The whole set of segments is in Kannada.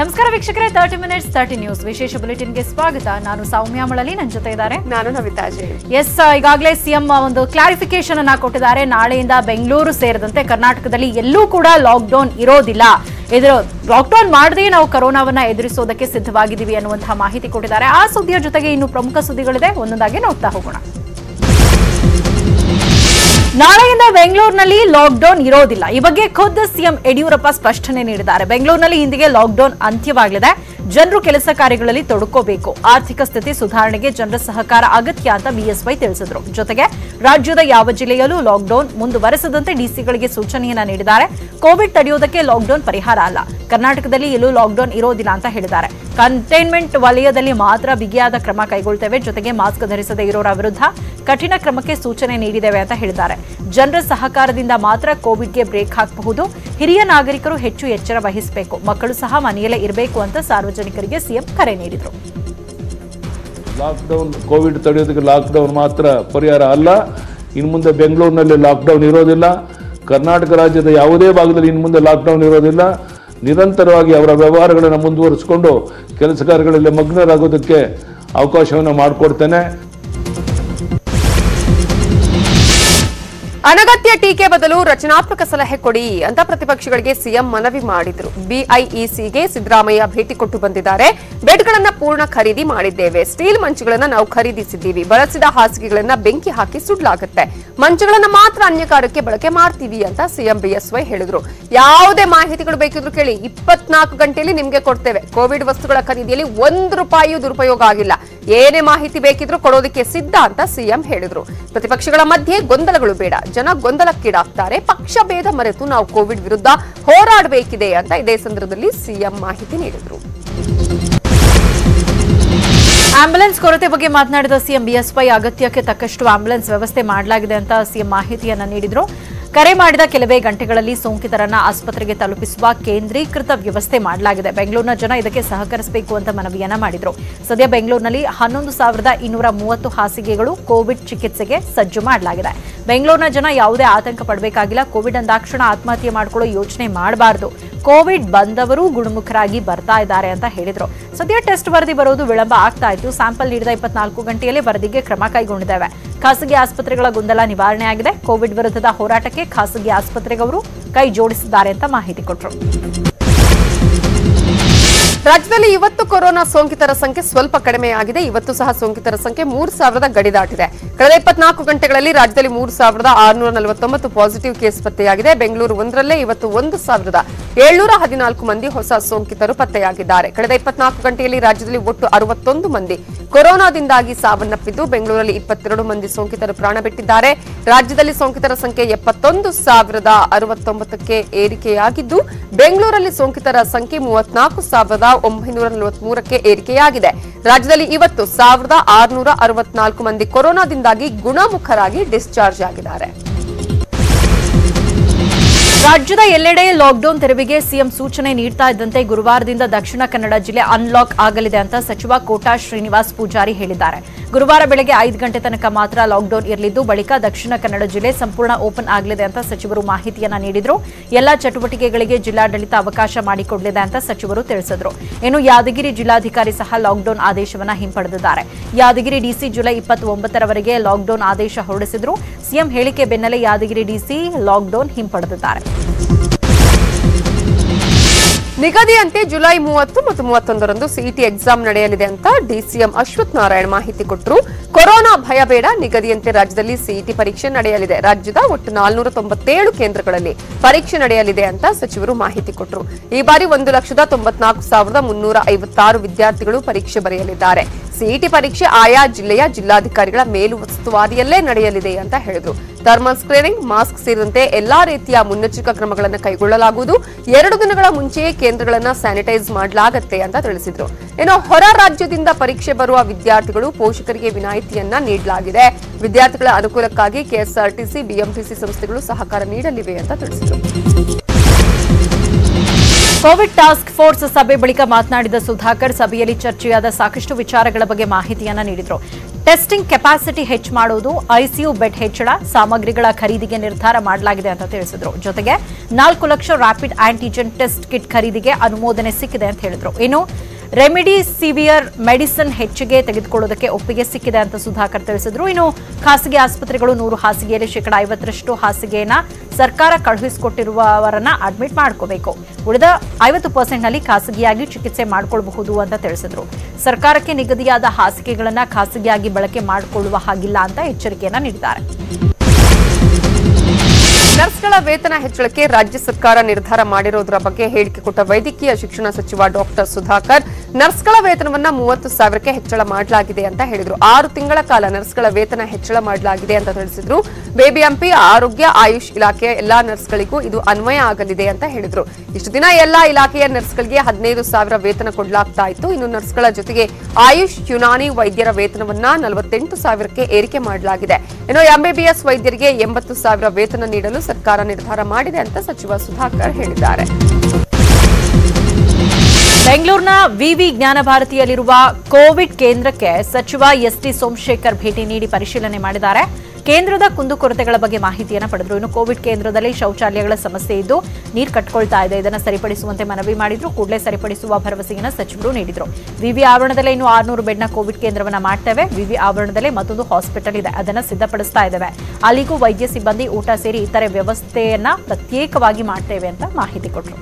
ನಮಸ್ಕಾರ ವೀಕ್ಷಕರೇ ತರ್ಟಿ ಮಿನಿಟ್ಸ್ ತರ್ಟಿ ನ್ಯೂಸ್ ವಿಶೇಷ ಬುಲೆಟಿನ್ಗೆ ಸ್ವಾಗತ ನಾನು ಸೌಮ್ಯ ಮಳಲಿ ನನ್ನ ಜೊತೆ ಇದ್ದಾರೆ ನಾನು ನವಿತಾ ಜೈನ್ ಎಸ್ ಈಗಾಗಲೇ ಸಿಎಂ ಒಂದು ಕ್ಲಾರಿಫಿಕೇಶನ್ ಅನ್ನ ಕೊಟ್ಟಿದ್ದಾರೆ ನಾಳೆಯಿಂದ ಬೆಂಗಳೂರು ಸೇರಿದಂತೆ ಕರ್ನಾಟಕದಲ್ಲಿ ಎಲ್ಲೂ ಕೂಡ ಲಾಕ್ಡೌನ್ ಇರೋದಿಲ್ಲ ಇದರ ಲಾಕ್ಡೌನ್ ಮಾಡದೇ ನಾವು ಕರೋನಾವನ್ನ ಎದುರಿಸೋದಕ್ಕೆ ಸಿದ್ಧವಾಗಿದ್ದೀವಿ ಅನ್ನುವಂತಹ ಮಾಹಿತಿ ಕೊಟ್ಟಿದ್ದಾರೆ ಆ ಸುದ್ದಿಯ ಜೊತೆಗೆ ಇನ್ನು ಪ್ರಮುಖ ಸುದ್ದಿಗಳಿದೆ ಒಂದೊಂದಾಗಿ ನೋಡ್ತಾ ಹೋಗೋಣ ನಾಳೆಯಿಂದ ಬೆಂಗಳೂರಿನಲ್ಲಿ ಲಾಕ್ಡೌನ್ ಇರೋದಿಲ್ಲ ಈ ಬಗ್ಗೆ ಖುದ್ದು ಸಿಎಂ ಯಡಿಯೂರಪ್ಪ ಸ್ಪಷ್ಟನೆ ನೀಡಿದ್ದಾರೆ ಬೆಂಗಳೂರಿನಲ್ಲಿ ಇಂದಿಗೆ ಲಾಕ್ಡೌನ್ ಅಂತ್ಯವಾಗಲಿದೆ ಜನರು ಕೆಲಸ ಕಾರ್ಯಗಳಲ್ಲಿ ತೊಡಕೋಬೇಕು ಆರ್ಥಿಕ ಸ್ಥಿತಿ ಸುಧಾರಣೆಗೆ ಜನರ ಸಹಕಾರ ಅಗತ್ಯ ಅಂತ ಬಿಎಸ್ವೈ ತಿಳಿಸಿದ್ರು ಜೊತೆಗೆ ರಾಜ್ಯದ ಯಾವ ಜಿಲ್ಲೆಯಲ್ಲೂ ಲಾಕ್ಡೌನ್ ಮುಂದುವರೆಸದಂತೆ ಡಿಸಿಗಳಿಗೆ ಸೂಚನೆಯನ್ನ ನೀಡಿದ್ದಾರೆ ಕೋವಿಡ್ ತಡೆಯೋದಕ್ಕೆ ಲಾಕ್ಡೌನ್ ಪರಿಹಾರ ಅಲ್ಲ ಕರ್ನಾಟಕದಲ್ಲಿ ಎಲ್ಲೂ ಲಾಕ್ಡೌನ್ ಇರೋದಿಲ್ಲ ಅಂತ ಹೇಳಿದ್ದಾರೆ ಕಂಟೈನ್ಮೆಂಟ್ ವಲಯದಲ್ಲಿ ಮಾತ್ರ ಬಿಗಿಯಾದ ಕ್ರಮ ಕೈಗೊಳ್ತೇವೆ ಜೊತೆಗೆ ಮಾಸ್ಕ್ ಧರಿಸದೇ ಇರೋರ ವಿರುದ್ಧ ಕಠಿಣ ಕ್ರಮಕ್ಕೆ ಸೂಚನೆ ನೀಡಿದ್ದೇವೆ ಅಂತ ಹೇಳಿದ್ದಾರೆ ಜನರ ಸಹಕಾರದಿಂದ ಮಾತ್ರ ಕೋವಿಡ್ಗೆ ಬ್ರೇಕ್ ಹಾಕಬಹುದು ಹಿರಿಯ ನಾಗರಿಕರು ಹೆಚ್ಚು ಎಚ್ಚರ ವಹಿಸಬೇಕು ಮಕ್ಕಳು ಸಹ ಮನೆಯಲ್ಲೇ ಇರಬೇಕು ಅಂತ ಸಾರ್ವಜನಿಕರಿಗೆ ಸಿಎಂ ಕರೆ ನೀಡಿದರು ಲಾಕ್ಡೌನ್ ಕೋವಿಡ್ ತಡೆಯೋದಕ್ಕೆ ಲಾಕ್ಡೌನ್ ಮಾತ್ರ ಪರಿಹಾರ ಅಲ್ಲ ಇನ್ನು ಮುಂದೆ ಬೆಂಗಳೂರಿನಲ್ಲಿ ಲಾಕ್ಡೌನ್ ಇರೋದಿಲ್ಲ ಕರ್ನಾಟಕ ರಾಜ್ಯದ ಯಾವುದೇ ಭಾಗದಲ್ಲಿ ಇನ್ನು ಮುಂದೆ ಲಾಕ್ಡೌನ್ ಇರೋದಿಲ್ಲ ನಿರಂತರವಾಗಿ ಅವರ ವ್ಯವಹಾರಗಳನ್ನು ಮುಂದುವರಿಸಿಕೊಂಡು ಕೆಲಸ ಕಾರ್ಯಗಳಲ್ಲಿ ಮಗ್ನರಾಗೋದಕ್ಕೆ ಅವಕಾಶವನ್ನು ಮಾಡಿಕೊಡ್ತೇನೆ ಅನಗತ್ಯ ಟೀಕೆ ಬದಲು ರಚನಾತ್ಮಕ ಸಲಹೆ ಕೊಡಿ ಅಂತ ಪ್ರತಿಪಕ್ಷಗಳಿಗೆ ಸಿಎಂ ಮನವಿ ಮಾಡಿದ್ರು ಬಿಐಇಸಿಗೆ ಸಿದ್ದರಾಮಯ್ಯ ಭೇಟಿ ಕೊಟ್ಟು ಬಂದಿದ್ದಾರೆ ಬೆಡ್ಗಳನ್ನ ಪೂರ್ಣ ಖರೀದಿ ಮಾಡಿದ್ದೇವೆ ಸ್ಟೀಲ್ ಮಂಚುಗಳನ್ನ ನಾವು ಖರೀದಿಸಿದ್ದೀವಿ ಬಳಸಿದ ಹಾಸಿಗೆಗಳನ್ನ ಬೆಂಕಿ ಹಾಕಿ ಸುಡ್ಲಾಗುತ್ತೆ ಮಂಚುಗಳನ್ನ ಮಾತ್ರ ಅನ್ಯ ಕಾರ್ಯಕ್ಕೆ ಬಳಕೆ ಮಾಡ್ತೀವಿ ಅಂತ ಸಿಎಂ ಬಿಎಸ್ವೈ ಹೇಳಿದ್ರು ಯಾವುದೇ ಮಾಹಿತಿಗಳು ಬೇಕಿದ್ರು ಕೇಳಿ ಇಪ್ಪತ್ನಾಲ್ಕು ಗಂಟೆಯಲ್ಲಿ ನಿಮ್ಗೆ ಕೊಡ್ತೇವೆ ಕೋವಿಡ್ ವಸ್ತುಗಳ ಖರೀದಿಯಲ್ಲಿ ಒಂದು ರೂಪಾಯಿಯೂ ದುರುಪಯೋಗ ಆಗಿಲ್ಲ ಏನೇ ಮಾಹಿತಿ ಬೇಕಿದ್ರೂ ಕೊಡೋದಕ್ಕೆ ಸಿದ್ಧ ಅಂತ ಸಿಎಂ ಹೇಳಿದ್ರು ಪ್ರತಿಪಕ್ಷಗಳ ಮಧ್ಯೆ ಗೊಂದಲಗಳು ಬೇಡ ಜನ ಗೊಂದಲಕ್ಕೀಡಾಗ್ತಾರೆ ಪಕ್ಷ ಭೇದ ಮರೆತು ನಾವು ಕೋವಿಡ್ ವಿರುದ್ಧ ಹೋರಾಡಬೇಕಿದೆ ಅಂತ ಇದೇ ಸಂದರ್ಭದಲ್ಲಿ ಸಿಎಂ ಮಾಹಿತಿ ನೀಡಿದ್ರು ಆಂಬ್ಯುಲೆನ್ಸ್ ಕೊರತೆ ಬಗ್ಗೆ ಮಾತನಾಡಿದ ಸಿಎಂ ಬಿಎಸ್ವೈ ಅಗತ್ಯಕ್ಕೆ ತಕ್ಕಷ್ಟು ಆಂಬ್ಯುಲೆನ್ಸ್ ವ್ಯವಸ್ಥೆ ಮಾಡಲಾಗಿದೆ ಅಂತ ಸಿಎಂ ಮಾಹಿತಿಯನ್ನ ನೀಡಿದ್ರು ಕರೆ ಮಾಡಿದ ಕೆಲವೇ ಗಂಟೆಗಳಲ್ಲಿ ಸೋಂಕಿತರನ್ನ ಆಸ್ಪತ್ರೆಗೆ ತಲುಪಿಸುವ ಕೇಂದ್ರೀಕೃತ ವ್ಯವಸ್ಥೆ ಮಾಡಲಾಗಿದೆ ಬೆಂಗಳೂರಿನ ಜನ ಇದಕ್ಕೆ ಸಹಕರಿಸಬೇಕು ಅಂತ ಮನವಿಯನ್ನ ಮಾಡಿದ್ರು ಸದ್ಯ ಬೆಂಗಳೂರಿನಲ್ಲಿ ಹನ್ನೊಂದು ಸಾವಿರದ ಇನ್ನೂರ ಮೂವತ್ತು ಹಾಸಿಗೆಗಳು ಕೋವಿಡ್ ಚಿಕಿತ್ಸೆಗೆ ಸಜ್ಜು ಮಾಡಲಾಗಿದೆ ಬೆಂಗಳೂರಿನ ಜನ ಯಾವುದೇ ಆತಂಕ ಪಡಬೇಕಾಗಿಲ್ಲ ಕೋವಿಡ್ ಅಂದಾಕ್ಷಣ ಆತ್ಮಹತ್ಯೆ ಮಾಡಿಕೊಳ್ಳೋ ಯೋಚನೆ ಮಾಡಬಾರದು ಕೋವಿಡ್ ಬಂದವರು ಗುಣಮುಖರಾಗಿ ಬರ್ತಾ ಇದ್ದಾರೆ ಅಂತ ಹೇಳಿದ್ರು ಸದ್ಯ ಟೆಸ್ಟ್ ವರದಿ ಬರೋದು ವಿಳಂಬ ಆಗ್ತಾ ಇತ್ತು ಸ್ಯಾಂಪಲ್ ನೀಡಿದ ಇಪ್ಪತ್ನಾಲ್ಕು ಗಂಟೆಯಲ್ಲಿ ವರದಿಗೆ ಕ್ರಮ ಕೈಗೊಂಡಿದ್ದೇವೆ ಖಾಸಗಿ ಆಸ್ಪತ್ರೆಗಳ ಗೊಂದಲ ನಿವಾರಣೆ ಆಗಿದೆ ಕೋವಿಡ್ ವಿರುದ್ಧದ ಹೋರಾಟಕ್ಕೆ ಖಾಸಗಿ ಆಸ್ಪತ್ರೆಗವರು ಕೈ ಜೋಡಿಸಿದ್ದಾರೆ ಅಂತ ಮಾಹಿತಿ ಕೊಟ್ಟರು ರಾಜ್ಯದಲ್ಲಿ ಇವತ್ತು ಕೊರೋನಾ ಸೋಂಕಿತರ ಸಂಖ್ಯೆ ಸ್ವಲ್ಪ ಕಡಿಮೆಯಾಗಿದೆ ಇವತ್ತು ಸಹ ಸೋಂಕಿತರ ಸಂಖ್ಯೆ ಮೂರು ಸಾವಿರದ ಗಡಿ ದಾಟಿದೆ ಕಳೆದ ಇಪ್ಪತ್ನಾಲ್ಕು ಗಂಟೆಗಳಲ್ಲಿ ರಾಜ್ಯದಲ್ಲಿ ಮೂರು ಸಾವಿರದ ಆರುನೂರ ನಲವತ್ತೊಂಬತ್ತು ಪಾಸಿಟಿವ್ ಕೇಸ್ ಪತ್ತೆಯಾಗಿದೆ ಬೆಂಗಳೂರು ಒಂದರಲ್ಲೇ ಇವತ್ತು ಒಂದು ಸಾವಿರದ ಏಳ್ನೂರ ಹದಿನಾಲ್ಕು ಮಂದಿ ಹೊಸ ಸೋಂಕಿತರು ಪತ್ತೆಯಾಗಿದ್ದಾರೆ ಕಳೆದ ಇಪ್ಪತ್ನಾಲ್ಕು ಗಂಟೆಯಲ್ಲಿ ರಾಜ್ಯದಲ್ಲಿ ಒಟ್ಟು ಅರವತ್ತೊಂದು ಮಂದಿ ಕೊರೋನಾದಿಂದಾಗಿ ಸಾವನ್ನಪ್ಪಿದ್ದು ಬೆಂಗಳೂರಲ್ಲಿ ಇಪ್ಪತ್ತೆರಡು ಮಂದಿ ಸೋಂಕಿತರು ಪ್ರಾಣ ಬಿಟ್ಟಿದ್ದಾರೆ ರಾಜ್ಯದಲ್ಲಿ ಸೋಂಕಿತರ ಸಂಖ್ಯೆ ಎಪ್ಪತ್ತೊಂದು ಸಾವಿರದ ಅರವತ್ತೊಂಬತ್ತಕ್ಕೆ ಏರಿಕೆಯಾಗಿದ್ದು ಬೆಂಗಳೂರಲ್ಲಿ ಸೋಂಕಿತರ ಸಂಖ್ಯೆ ಮೂವತ್ನಾಲ್ಕು ಸಾವಿರದ ಒಂಬೈನೂರ ನಲವತ್ಮೂರಕ್ಕೆ ಏರಿಕೆಯಾಗಿದೆ ರಾಜ್ಯದಲ್ಲಿ ಇವತ್ತು ಸಾವಿರದ ಆರುನೂರ ಅರವತ್ನಾಲ್ಕು ಮಂದಿ ಕೊರೋನಾದಿಂದಾಗಿ ಗುಣಮುಖರಾಗಿ ಡಿಸ್ಚಾರ್ಜ್ ಆಗಿದ್ದಾರೆ ರಾಜ್ಯದ ಎಲ್ಲೆಡೆ ಲಾಕ್ಡೌನ್ ತೆರವಿಗೆ ಸಿಎಂ ಸೂಚನೆ ನೀಡ್ತಾ ಇದ್ದಂತೆ ಗುರುವಾರದಿಂದ ದಕ್ಷಿಣ ಕನ್ನಡ ಜಿಲ್ಲೆ ಅನ್ಲಾಕ್ ಆಗಲಿದೆ ಅಂತ ಸಚಿವ ಕೋಟಾ ಶ್ರೀನಿವಾಸ್ ಪೂಜಾರಿ ಹೇಳಿದ್ದಾರೆ ಗುರುವಾರ ಬೆಳಗ್ಗೆ ಐದು ಗಂಟೆ ತನಕ ಮಾತ್ರ ಲಾಕ್ಡೌನ್ ಇರಲಿದ್ದು ಬಳಿಕ ದಕ್ಷಿಣ ಕನ್ನಡ ಜಿಲ್ಲೆ ಸಂಪೂರ್ಣ ಓಪನ್ ಆಗಲಿದೆ ಅಂತ ಸಚಿವರು ಮಾಹಿತಿಯನ್ನ ನೀಡಿದ್ರು ಎಲ್ಲಾ ಚಟುವಟಿಕೆಗಳಿಗೆ ಜಿಲ್ಲಾಡಳಿತ ಅವಕಾಶ ಮಾಡಿಕೊಡಲಿದೆ ಅಂತ ಸಚಿವರು ತಿಳಿಸಿದ್ರು ಇನ್ನು ಯಾದಗಿರಿ ಜಿಲ್ಲಾಧಿಕಾರಿ ಸಹ ಲಾಕ್ಡೌನ್ ಆದೇಶವನ್ನ ಹಿಂಪಡೆದಿದ್ದಾರೆ ಯಾದಗಿರಿ ಡಿಸಿ ಜುಲೈ ಇಪ್ಪತ್ತೊಂಬತ್ತರವರೆಗೆ ಲಾಕ್ಡೌನ್ ಆದೇಶ ಹೊರಡಿಸಿದ್ರು ಸಿಎಂ ಹೇಳಿಕೆ ಬೆನ್ನಲ್ಲೇ ಯಾದಗಿರಿ ಡಿಸಿ ಲಾಕ್ಡೌನ್ ಹಿಂಪಡೆದಿದ್ದಾರೆ ನಿಗದಿಯಂತೆ ಜುಲೈ ಮೂವತ್ತು ಮತ್ತು ಮೂವತ್ತೊಂದರಂದು ಸಿಇಟಿ ಎಕ್ಸಾಮ್ ನಡೆಯಲಿದೆ ಅಂತ ಡಿಸಿಎಂ ಅಶ್ವಥ್ ನಾರಾಯಣ್ ಮಾಹಿತಿ ಕೊಟ್ಟರು ಕೊರೋನಾ ಭಯ ಬೇಡ ನಿಗದಿಯಂತೆ ರಾಜ್ಯದಲ್ಲಿ ಸಿಇಟಿ ಪರೀಕ್ಷೆ ನಡೆಯಲಿದೆ ರಾಜ್ಯದ ಒಟ್ಟು ನಾಲ್ನೂರ ತೊಂಬತ್ತೇಳು ಕೇಂದ್ರಗಳಲ್ಲಿ ಪರೀಕ್ಷೆ ನಡೆಯಲಿದೆ ಅಂತ ಸಚಿವರು ಮಾಹಿತಿ ಕೊಟ್ಟರು ಈ ಬಾರಿ ಒಂದು ಲಕ್ಷದ ತೊಂಬತ್ನಾಲ್ಕು ಸಾವಿರದ ಮುನ್ನೂರ ಐವತ್ತಾರು ವಿದ್ಯಾರ್ಥಿಗಳು ಪರೀಕ್ಷೆ ಬರೆಯಲಿದ್ದಾರೆ ಸಿಇಟಿ ಪರೀಕ್ಷೆ ಆಯಾ ಜಿಲ್ಲೆಯ ಜಿಲ್ಲಾಧಿಕಾರಿಗಳ ಮೇಲುಸ್ತುವಾರಿಯಲ್ಲೇ ನಡೆಯಲಿದೆ ಅಂತ ಹೇಳಿದ್ರು ಥರ್ಮಲ್ ಸ್ಕ್ರೀನಿಂಗ್ ಮಾಸ್ಕ್ ಸೇರಿದಂತೆ ಎಲ್ಲಾ ರೀತಿಯ ಮುನ್ನೆಚ್ಚರಿಕಾ ಕ್ರಮಗಳನ್ನು ಕೈಗೊಳ್ಳಲಾಗುವುದು ಎರಡು ದಿನಗಳ ಮುಂಚೆಯೇ ಕೇಂದ್ರಗಳನ್ನ ಸ್ಯಾನಿಟೈಸ್ ಮಾಡಲಾಗತ್ತೆ ಅಂತ ತಿಳಿಸಿದ್ರು ಇನ್ನು ಹೊರ ರಾಜ್ಯದಿಂದ ಪರೀಕ್ಷೆ ಬರುವ ವಿದ್ಯಾರ್ಥಿಗಳು ಪೋಷಕರಿಗೆ ವಿನಾಯಿತಿಯನ್ನ ನೀಡಲಾಗಿದೆ ವಿದ್ಯಾರ್ಥಿಗಳ ಅನುಕೂಲಕ್ಕಾಗಿ ಕೆಎಸ್ಆರ್ಟಿಸಿ ಬಿಎಂಟಿಸಿ ಸಂಸ್ಥೆಗಳು ಸಹಕಾರ ನೀಡಲಿವೆ ಅಂತ ತಿಳಿಸಿದರು ಕೋವಿಡ್ ಟಾಸ್ಕ್ ಫೋರ್ಸ್ ಸಭೆ ಬಳಿಕ ಮಾತನಾಡಿದ ಸುಧಾಕರ್ ಸಭೆಯಲ್ಲಿ ಚರ್ಚೆಯಾದ ಸಾಕಷ್ಟು ವಿಚಾರಗಳ ಬಗ್ಗೆ ಮಾಹಿತಿಯನ್ನ ನೀಡಿದರು ಟೆಸ್ಟಿಂಗ್ ಕೆಪಾಸಿಟಿ ಹೆಚ್ಚು ಮಾಡೋದು ಐಸಿಯು ಬೆಡ್ ಹೆಚ್ಚಳ ಸಾಮಗ್ರಿಗಳ ಖರೀದಿಗೆ ನಿರ್ಧಾರ ಮಾಡಲಾಗಿದೆ ಅಂತ ತಿಳಿಸಿದ್ರು ಜೊತೆಗೆ ನಾಲ್ಕು lakh rapid antigen test kit ಖರೀದಿಗೆ ಅನುಮೋದನೆ ಸಿಕ್ಕಿದೆ ಅಂತ ಹೇಳಿದ್ರು ಇನ್ನು ರೆಮಿಡಿ ಸಿವಿಯರ್ ಮೆಡಿಸಿನ್ ಹೆಚ್ಚಿಗೆ ತೆಗೆದುಕೊಳ್ಳೋದಕ್ಕೆ ಒಪ್ಪಿಗೆ ಸಿಕ್ಕಿದೆ ಅಂತ ಸುಧಾಕರ್ ತಿಳಿಸಿದ್ರು ಇನ್ನು ಖಾಸಗಿ ಆಸ್ಪತ್ರೆಗಳು ನೂರು ಹಾಸಿಗೆಯಲ್ಲಿ ಶೇಕಡ ಐವತ್ತರಷ್ಟು ಹಾಸಿಗೆಯನ್ನ ಸರ್ಕಾರ ಕಳುಹಿಸಿಕೊಟ್ಟಿರುವವರನ್ನ ಅಡ್ಮಿಟ್ ಮಾಡ್ಕೋಬೇಕು ಉಳಿದ ಐವತ್ತು ಪರ್ಸೆಂಟ್ನಲ್ಲಿ ಖಾಸಗಿಯಾಗಿ ಚಿಕಿತ್ಸೆ ಮಾಡಿಕೊಳ್ಳಬಹುದು ಅಂತ ತಿಳಿಸಿದ್ರು ಸರ್ಕಾರಕ್ಕೆ ನಿಗದಿಯಾದ ಹಾಸಿಗೆಗಳನ್ನ ಖಾಸಗಿಯಾಗಿ ಬಳಕೆ ಮಾಡಿಕೊಳ್ಳುವ ಹಾಗಿಲ್ಲ ಅಂತ ಎಚ್ಚರಿಕೆಯನ್ನ ನೀಡಿದ್ದಾರೆ ನರ್ಸ್ಗಳ ವೇತನ ಹೆಚ್ಚಳಕ್ಕೆ ರಾಜ್ಯ ಸರ್ಕಾರ ನಿರ್ಧಾರ ಮಾಡಿರೋದ್ರ ಬಗ್ಗೆ ಹೇಳಿಕೆ ಕೊಟ್ಟ ವೈದ್ಯಕೀಯ ಶಿಕ್ಷಣ ಸಚಿವ ಡಾಕ್ಟರ್ ಸುಧಾಕರ್ ನರ್ಸ್ಗಳ ವೇತನವನ್ನ ಮೂವತ್ತು ಸಾವಿರಕ್ಕೆ ಹೆಚ್ಚಳ ಮಾಡಲಾಗಿದೆ ಅಂತ ಹೇಳಿದ್ರು ಆರು ತಿಂಗಳ ಕಾಲ ನರ್ಸ್ಗಳ ವೇತನ ಹೆಚ್ಚಳ ಮಾಡಲಾಗಿದೆ ಅಂತ ತಿಳಿಸಿದ್ರು ಬೇಬಿಎಂಪಿ ಆರೋಗ್ಯ ಆಯುಷ್ ಇಲಾಖೆಯ ಎಲ್ಲಾ ನರ್ಸ್ಗಳಿಗೂ ಇದು ಅನ್ವಯ ಆಗಲಿದೆ ಅಂತ ಹೇಳಿದ್ರು ಇಷ್ಟು ದಿನ ಎಲ್ಲಾ ಇಲಾಖೆಯ ನರ್ಸ್ಗಳಿಗೆ ಹದಿನೈದು ಸಾವಿರ ವೇತನ ಕೊಡಲಾಗ್ತಾ ಇತ್ತು ಇನ್ನು ನರ್ಸ್ಗಳ ಜೊತೆಗೆ ಆಯುಷ್ ಯುನಾನಿ ವೈದ್ಯರ ವೇತನವನ್ನ ನಲವತ್ತೆಂಟು ಸಾವಿರಕ್ಕೆ ಏರಿಕೆ ಮಾಡಲಾಗಿದೆ ಇನ್ನು ಎಂಬಿಬಿಎಸ್ ವೈದ್ಯರಿಗೆ ಎಂಬತ್ತು ಸಾವಿರ ವೇತನ ನೀಡಲು ಸರ್ಕಾರ ನಿರ್ಧಾರ ಮಾಡಿದೆ ಅಂತ ಸಚಿವ ಸುಧಾಕರ್ ಹೇಳಿದ್ದಾರೆ ಬೆಂಗಳೂರಿನ ವಿವಿ ಜ್ಞಾನ ಭಾರತಿಯಲ್ಲಿರುವ ಕೋವಿಡ್ ಕೇಂದ್ರಕ್ಕೆ ಸಚಿವ ಎಸ್ಟಿ ಸೋಮಶೇಖರ್ ಭೇಟಿ ನೀಡಿ ಪರಿಶೀಲನೆ ಮಾಡಿದ್ದಾರೆ ಕೇಂದ್ರದ ಕುಂದುಕೊರತೆಗಳ ಬಗ್ಗೆ ಮಾಹಿತಿಯನ್ನು ಪಡೆದ್ರು ಇನ್ನು ಕೋವಿಡ್ ಕೇಂದ್ರದಲ್ಲಿ ಶೌಚಾಲಯಗಳ ಸಮಸ್ಯೆ ಇದ್ದು ನೀರು ಕಟ್ಕೊಳ್ತಾ ಇದೆ ಇದನ್ನು ಸರಿಪಡಿಸುವಂತೆ ಮನವಿ ಮಾಡಿದ್ರು ಕೂಡಲೇ ಸರಿಪಡಿಸುವ ಭರವಸೆಯನ್ನು ಸಚಿವರು ನೀಡಿದ್ರು ವಿವಿ ಆವರಣದಲ್ಲೇ ಇನ್ನು ಆರ್ನೂರು ಬೆಡ್ನ ಕೋವಿಡ್ ಕೇಂದ್ರವನ್ನ ಮಾಡ್ತೇವೆ ವಿವಿ ಆವರಣದಲ್ಲೇ ಮತ್ತೊಂದು ಹಾಸ್ಪಿಟಲ್ ಇದೆ ಅದನ್ನು ಸಿದ್ಧಪಡಿಸ್ತಾ ಇದ್ದೇವೆ ಅಲ್ಲಿಗೂ ವೈದ್ಯ ಸಿಬ್ಬಂದಿ ಊಟ ಸೇರಿ ಇತರೆ ವ್ಯವಸ್ಥೆಯನ್ನ ಪ್ರತ್ಯೇಕವಾಗಿ ಮಾಡ್ತೇವೆ ಅಂತ ಮಾಹಿತಿ ಕೊಟ್ಟರು